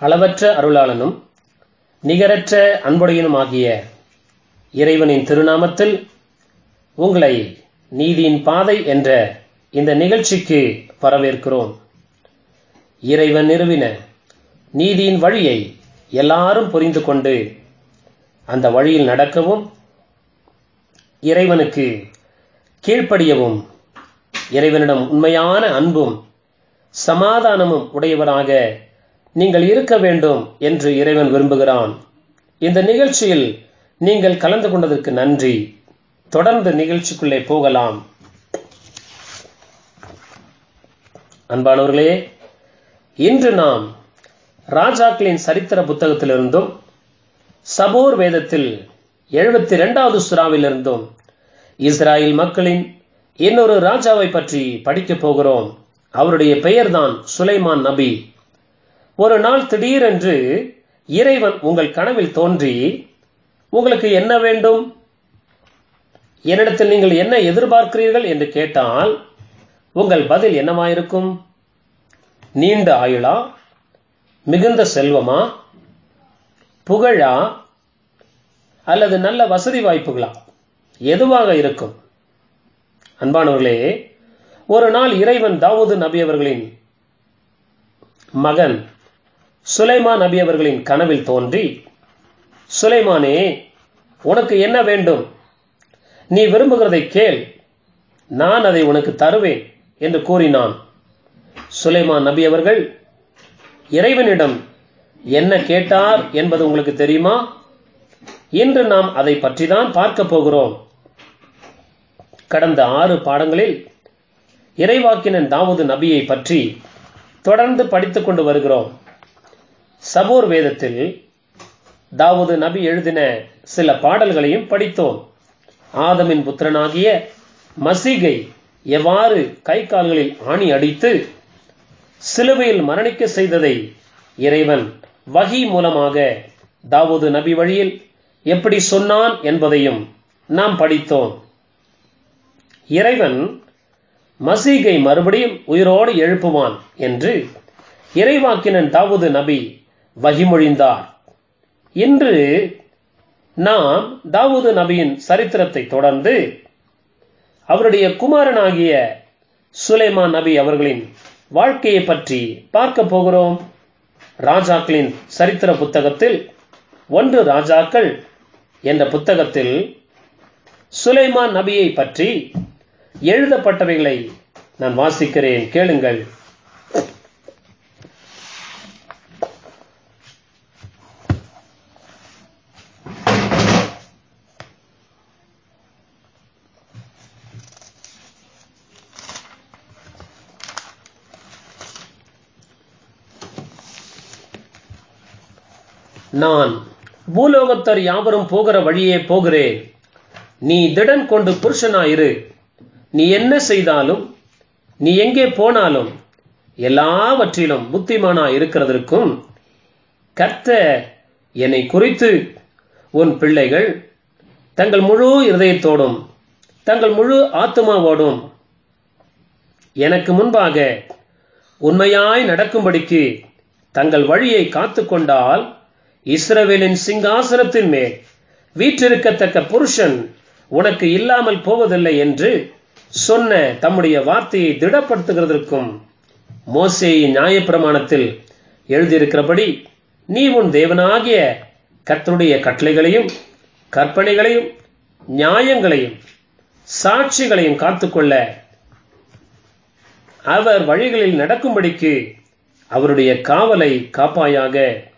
அளவற்ற அருளாளனும் நிகரற்ற அன்புடையனுமாகிய இறைவனின் திருநாமத்தில் உங்களை நீதியின் பாதை என்ற இந்த நிகழ்ச்சிக்கு வரவேற்கிறோம் இறைவன் நிறுவின நீதியின் வழியை எல்லாரும் புரிந்து கொண்டு அந்த வழியில் நடக்கவும் இறைவனுக்கு கீழ்ப்படியவும் இறைவனிடம் உண்மையான அன்பும் சமாதானமும் உடையவராக நீங்கள் இருக்க வேண்டும் என்று இறைவன் விரும்புகிறான் இந்த நிகழ்ச்சியில் நீங்கள் கலந்து கொண்டதற்கு நன்றி தொடர்ந்து நிகழ்ச்சிக்குள்ளே போகலாம் அன்பானவர்களே இன்று நாம் ராஜாக்களின் சரித்திர புத்தகத்திலிருந்தும் சபோர் வேதத்தில் எழுபத்தி இரண்டாவது சுறாவிலிருந்தும் இஸ்ராயல் மக்களின் இன்னொரு ராஜாவை பற்றி படிக்கப் போகிறோம் அவருடைய பெயர்தான் சுலைமான் நபி ஒரு நாள் திடீரென்று இறைவன் உங்கள் கனவில் தோன்றி உங்களுக்கு என்ன வேண்டும் என்னிடத்தில் நீங்கள் என்ன எதிர்பார்க்கிறீர்கள் என்று கேட்டால் உங்கள் பதில் என்னவாயிருக்கும் நீண்ட ஆயுளா மிகுந்த செல்வமா புகழா அல்லது நல்ல வசதி வாய்ப்புகளா எதுவாக இருக்கும் அன்பானவர்களே ஒரு நாள் இறைவன் தாவூது நபி அவர்களின் மகன் சுலைமா நபி அவர்களின் கனவில் தோன்றி சுலைமானே உனக்கு என்ன வேண்டும் நீ விரும்புகிறதை கேள் நான் அதை உனக்கு தருவேன் என்று கூறினான் சுலைமான் நபி அவர்கள் இறைவனிடம் என்ன கேட்டார் என்பது உங்களுக்கு தெரியுமா இன்று நாம் அதை பற்றி தான் பார்க்க போகிறோம் கடந்த ஆறு பாடங்களில் இறைவாக்கினன் தாவூது நபியை பற்றி தொடர்ந்து படித்துக் கொண்டு வருகிறோம் சபூர் வேதத்தில் தாவூது நபி எழுதின சில பாடல்களையும் படித்தோம் ஆதமின் புத்திரனாகிய மசீகை எவ்வாறு கை கால்களில் ஆணி அடித்து சிலுவையில் மரணிக்க செய்ததை இறைவன் வகி மூலமாக தாவூது நபி வழியில் எப்படி சொன்னான் என்பதையும் நாம் படித்தோம் இறைவன் மசீகை மறுபடியும் உயிரோடு எழுப்புவான் என்று இறைவாக்கினன் தாவூது நபி வகிமொழிந்தார் இன்று நாம் தாவூது நபியின் சரித்திரத்தை தொடர்ந்து அவருடைய குமாரனாகிய சுலைமான் நபி அவர்களின் வாழ்க்கையை பற்றி பார்க்க போகிறோம் ராஜாக்களின் சரித்திர புத்தகத்தில் ஒன்று ராஜாக்கள் என்ற புத்தகத்தில் சுலைமான் நபியை பற்றி எழுதப்பட்டவைகளை நான் வாசிக்கிறேன் கேளுங்கள் நான் பூலோகத்தர் யாவரும் போகிற வழியே போகிறேன் நீ திடன் கொண்டு புருஷனாயிரு நீ என்ன செய்தாலும் நீ எங்கே போனாலும் எல்லாவற்றிலும் புத்திமானா இருக்கிறதற்கும் கர்த்த என்னை குறித்து உன் பிள்ளைகள் தங்கள் முழு இருதயத்தோடும் தங்கள் முழு ஆத்மாவோடும் எனக்கு முன்பாக உண்மையாய் நடக்கும்படிக்கு தங்கள் வழியை காத்துக்கொண்டால் இஸ்ரவேலின் சிங்காசனத்தின் மேல் வீற்றிருக்கத்தக்க புருஷன் உனக்கு இல்லாமல் போவதில்லை என்று சொன்ன தம்முடைய வார்த்தையை திடப்படுத்துகிறதற்கும் மோசேயின் நியாயப்பிரமாணத்தில் எழுதியிருக்கிறபடி நீ உன் தேவனாகிய கர்த்தருடைய கட்டளைகளையும் கற்பனைகளையும் நியாயங்களையும் சாட்சிகளையும் காத்துக்கொள்ள அவர் வழிகளில் நடக்கும்படிக்கு அவருடைய காவலை காப்பாயாக